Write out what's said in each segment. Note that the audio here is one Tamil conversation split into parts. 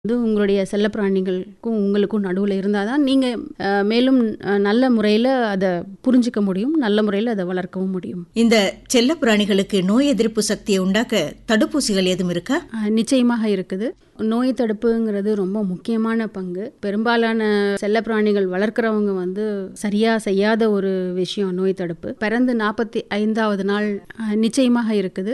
வந்து உங்களுடைய செல்லப்பிராணிகளுக்கும் உங்களுக்கும் நடுவில் இருந்தால் தான் நீங்கள் மேலும் அஹ், நல்ல முறையில் அதை புரிஞ்சிக்க முடியும் நல்ல முறையில் அதை வளர்க்கவும் முடியும் இந்த செல்லப்பிராணிகளுக்கு நோய் எதிர்ப்பு சக்தியை உண்டாக்க தடுப்பூசிகள் எதுவும் இருக்கா அஹ், நிச்சயமாக இருக்குது நோய் தடுப்புங்கிறது ரொம்ப முக்கியமான பங்கு பெரும்பாலான செல்லப்பிராணிகள் வளர்க்குறவங்க வந்து சரியாக செய்யாத ஒரு விஷயம் நோய் தடுப்பு பிறந்து நாற்பத்தி ஐந்தாவது நாள் அஹ், நிச்சயமாக இருக்குது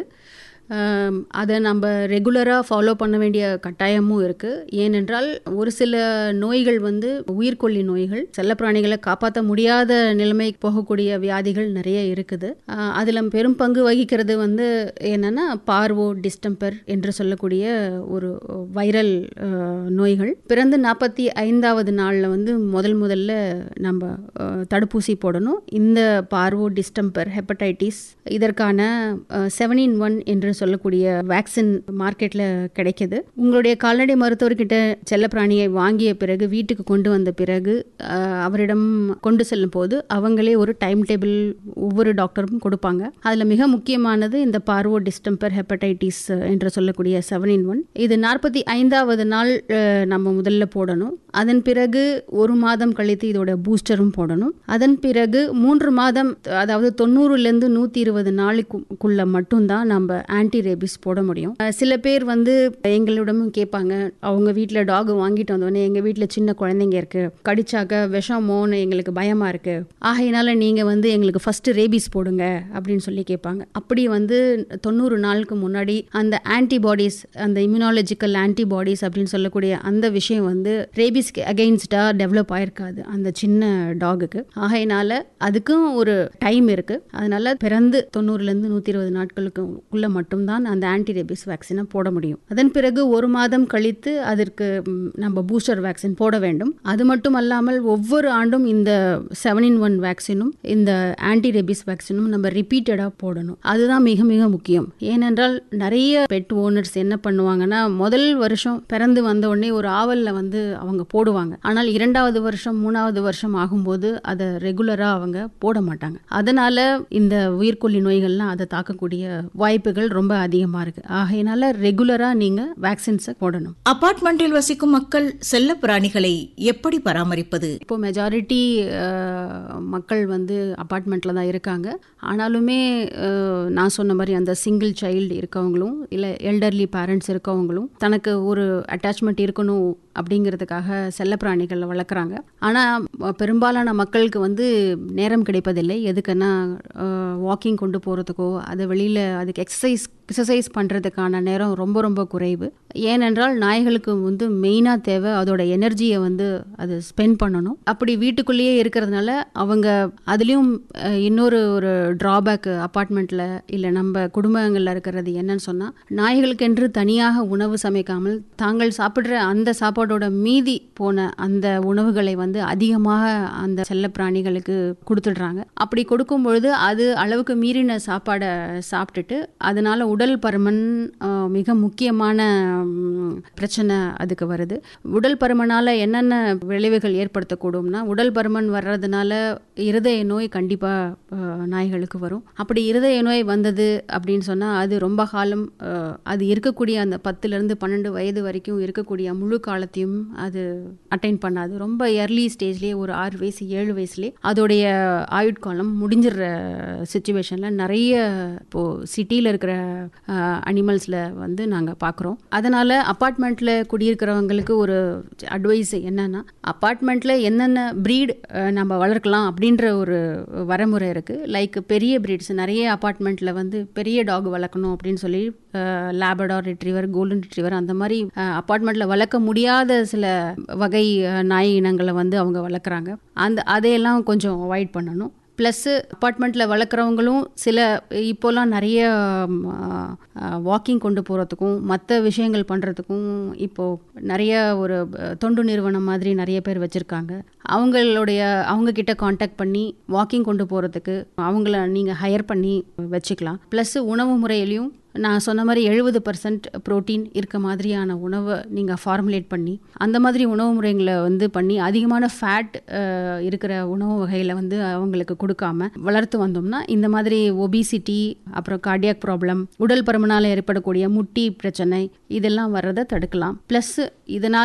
அஹ், அதை நம்ம ரெகுலராக ஃபாலோ பண்ண வேண்டிய கட்டாயமும் இருக்குது ஏனென்றால் ஒரு சில நோய்கள் வந்து உயிர்கொல்லி நோய்கள் செல்லப்பிராணிகளை காப்பாற்ற முடியாத நிலைமைக்கு போகக்கூடிய வியாதிகள் நிறைய இருக்குது அதில் பெரும் பங்கு வகிக்கிறது வந்து என்னென்னா பார்வோ டிஸ்டம்பர் என்று சொல்லக்கூடிய ஒரு வைரல் அஹ், நோய்கள் பிறந்து நாற்பத்தி ஐந்தாவது நாளில் வந்து முதல் முதல்ல நம்ம அஹ், தடுப்பூசி போடணும் இந்த பார்வோ டிஸ்டம்பர் ஹெப்படைட்டிஸ் இதற்கான செவனின் ஒன் என்று சொல்லக்கூடிய வேக்சின் மார்க்கெட்டில் கிடைக்குது உங்களுடைய கால்நடை மருத்துவர்கிட்ட செல்லப்பிராணியை வாங்கிய பிறகு வீட்டுக்கு கொண்டு வந்த பிறகு அஹ், அவரிடம் கொண்டு செல்லும் போது அவங்களே ஒரு டைம் டேபிள் ஒவ்வொரு டாக்டரும் கொடுப்பாங்க அதில் மிக முக்கியமானது இந்த பார்வோ டிஸ்டம்பர் ஹெப்படைட்டிஸ் என்று சொல்லக்கூடிய செவன் இன் ஒன் இது நாற்பத்தி ஐந்தாவது நாள் அஹ், நம்ம முதல்ல போடணும் அதன் பிறகு ஒரு மாதம் கழித்து இதோட பூஸ்டரும் போடணும் அதன் பிறகு மூன்று மாதம் அதாவது தொண்ணூறுலேருந்து நூற்றி இருபது நாளுக்குள்ள மட்டும்தான் நம்ம ஆன்டி ரேபிஸ் போட முடியும் அஹ், சில பேர் வந்து எங்களிடமும் கேட்பாங்க அவங்க வீட்டில் டாக் வாங்கிட்டு வந்தோடனே எங்கள் வீட்டில் சின்ன குழந்தைங்க இருக்கு கடிச்சாக்க விஷமோன்னு எங்களுக்கு பயமாக இருக்கு ஆகையினால நீங்கள் வந்து எங்களுக்கு ஃபர்ஸ்ட் ரேபிஸ் போடுங்க அப்படின்னு சொல்லி கேட்பாங்க அப்படி வந்து தொண்ணூறு நாளுக்கு முன்னாடி அந்த ஆன்டிபாடிஸ் அந்த இம்யூனாலஜிக்கல் ஆன்டிபாடிஸ் அப்படின்னு சொல்லக்கூடிய அந்த விஷயம் வந்து ரேபிஸ்க்கு அகெயின்ஸ்டாக டெவலப் ஆயிருக்காது அந்த சின்ன டாகுக்கு ஆகையினால அதுக்கும் ஒரு டைம் இருக்கு அதனால பிறந்து தொண்ணூறுலேருந்து நூற்றி இருபது நாட்களுக்கு உள்ள மட்டும்தான் அந்த ஆன்டி ரேபிஸ் வேக்சினை போட முடியும் அதன் பிறகு ஒரு மாதம் கழித்து அதற்கு ம், நம்ம பூஸ்டர் வேக்சின் போட வேண்டும் அது மட்டும் அல்லாமல் ஒவ்வொரு ஆண்டும் இந்த செவன் இன் ஒன் வேக்சினும் இந்த ஆன்டி ரேபிஸ் வேக்சினும் நம்ம ரிப்பீட்டடாக போடணும் அதுதான் மிக மிக முக்கியம் ஏனென்றால் நிறைய பெட் ஓனர்ஸ் என்ன பண்ணுவாங்கன்னா முதல் வருஷம் பிறந்து வந்த உடனே ஒரு ஆவலில் வந்து அவங்க போடுவாங்க ஆனால் இரண்டாவது வருஷம் மூணாவது வருஷம் ஆகும்போது அதை ரெகுலராக அவங்க போட மாட்டாங்க அதனால இந்த உயிர்கொல்லி நோய்கள்லாம் அதை தாக்கக்கூடிய வாய்ப்புகள் ரொம்ப அதிகமாக இருக்கு ஆகையினால ரெகுலராக நீங்கள் வேக்சின்ஸை போடணும் அபார்ட்மெண்டில் வசிக்கும் மக்கள் செல்லப்பிராணிகளை எப்படி பராமரிப்பது இப்போ மெஜாரிட்டி மக்கள் வந்து அப்பார்ட்மெண்ட்டில் தான் இருக்காங்க ஆனாலுமே அஹ், நான் சொன்ன மாதிரி அந்த சிங்கிள் சைல்டு இருக்கவங்களும் இல்லை எல்டர்லி பேரண்ட்ஸ் இருக்கவங்களும் தனக்கு ஒரு அட்டாச்மெண்ட் இருக்கணும் அப்படிங்கிறதுக்காக செல்லப்பிராணிகளை வளர்க்குறாங்க ஆனால் பெரும்பாலான மக்களுக்கு வந்து நேரம் கிடைப்பதில்லை எதுக்குன்னா வாக்கிங் கொண்டு போகிறதுக்கோ அது வெளியில் அதுக்கு எக்ஸசைஸ் எக்ஸசைஸ் பண்ணுறதுக்கான நேரம் ரொம்ப ரொம்ப குறைவு ஏனென்றால் நாய்களுக்கு வந்து மெயினாக தேவை அதோட எனர்ஜியை வந்து அது ஸ்பெண்ட் பண்ணணும் அப்படி வீட்டுக்குள்ளேயே இருக்கிறதுனால அவங்க அதுலேயும் அஹ், இன்னொரு ஒரு ட்ராபேக் அப்பார்ட்மெண்ட்டில் இல்லை நம்ம குடும்பங்களில் இருக்கிறது என்னன்னு சொன்னால் நாய்களுக்கென்று தனியாக உணவு சமைக்காமல் தாங்கள் சாப்பிட்ற அந்த சாப்பாடோட மீதி போன அந்த உணவுகளை வந்து அதிகமாக அந்த செல்லப்பிராணிகளுக்கு கொடுத்துடுறாங்க அப்படி கொடுக்கும் பொழுது அது அளவுக்கு மீறின சாப்பாடை சாப்பிட்டுட்டு அதனால உடல் பருமன் அஹ், மிக முக்கியமான ம், பிரச்சனை அதுக்கு வருது உடல் பருமனால என்னென்ன விளைவுகள் ஏற்படுத்தக்கூடும்னா உடல் பருமன் வர்றதுனால இருதய நோய் கண்டிப்பாக நாய்களுக்கு வரும் அப்படி இருதய நோய் வந்தது அப்படின்னு சொன்னால் அது ரொம்ப காலம் அஹ், அது இருக்கக்கூடிய அந்த பத்துலேருந்து பன்னெண்டு வயது வரைக்கும் இருக்கக்கூடிய முழு காலத்தையும் அது அட்டைன் பண்ணாது ரொம்ப early ஸ்டேஜ்லேயே ஒரு ஆறு வயசு ஏழு வயசுலேயே அதோடைய ஆயுட்காலம் முடிஞ்சிடுற சுச்சுவேஷனில் நிறைய இப்போது சிட்டியில் இருக்கிற அனிமல்ஸில் வந்து நாங்கள் பார்க்குறோம் அதனால் அப்பார்ட்மெண்ட்டில் குடியிருக்கிறவங்களுக்கு ஒரு அட்வைஸ் என்னன்னா அப்பார்ட்மெண்ட்டில் என்னென்ன ப்ரீட் நம்ம வளர்க்கலாம் அப்படின்ற ஒரு வரமுறை இருக்குது லைக் பெரிய ப்ரீட்ஸ் நிறைய அப்பார்ட்மெண்ட்டில் வந்து பெரிய டாக் வளர்க்கணும் அப்படின்னு சொல்லி லேபடார் ரிட்ரீவர் கோல்டன் ரிட்ரீவர் அந்த மாதிரி அப்பார்ட்மெண்ட்டில் வளர்க்க முடியாத சில வகை அஹ், நாய் இனங்களை வந்து அவங்க வளர்க்குறாங்க அந்த அதையெல்லாம் கொஞ்சம் அவாய்ட் பண்ணணும் ப்ளஸ்ஸு அப்பார்ட்மெண்ட்டில் வளர்க்குறவங்களும் சில இப்போலாம் நிறைய வாக்கிங் கொண்டு போகிறதுக்கும் மற்ற விஷயங்கள் பண்ணுறதுக்கும் இப்போது நிறைய ஒரு அஹ், தொண்டு நிறுவனம் மாதிரி நிறைய பேர் வச்சுருக்காங்க அவங்களுடைய அவங்க கிட்ட காண்டாக்ட் பண்ணி வாக்கிங் கொண்டு போகிறதுக்கு அவங்கள நீங்கள் ஹையர் பண்ணி வச்சுக்கலாம் ப்ளஸ் உணவு முறையிலையும் நான் சொன்ன மாதிரி எழுபது பர்சன்ட் ப்ரோட்டீன் இருக்க மாதிரியான உணவை நீங்கள் ஃபார்முலேட் பண்ணி அந்த மாதிரி உணவு முறைகளை வந்து பண்ணி அதிகமான ஃபேட் இருக்கிற உணவு வகைகளை வந்து அவங்களுக்கு கொடுக்காம வளர்த்து வந்தோம்னா இந்த மாதிரி ஒபிசிட்டி அப்புறம் கார்டியாக் ப்ராப்ளம் உடல் பருமனால் ஏற்படக்கூடிய முட்டி பிரச்சனை இதெல்லாம் வர்றதை தடுக்கலாம் ப்ளஸ் இதனால்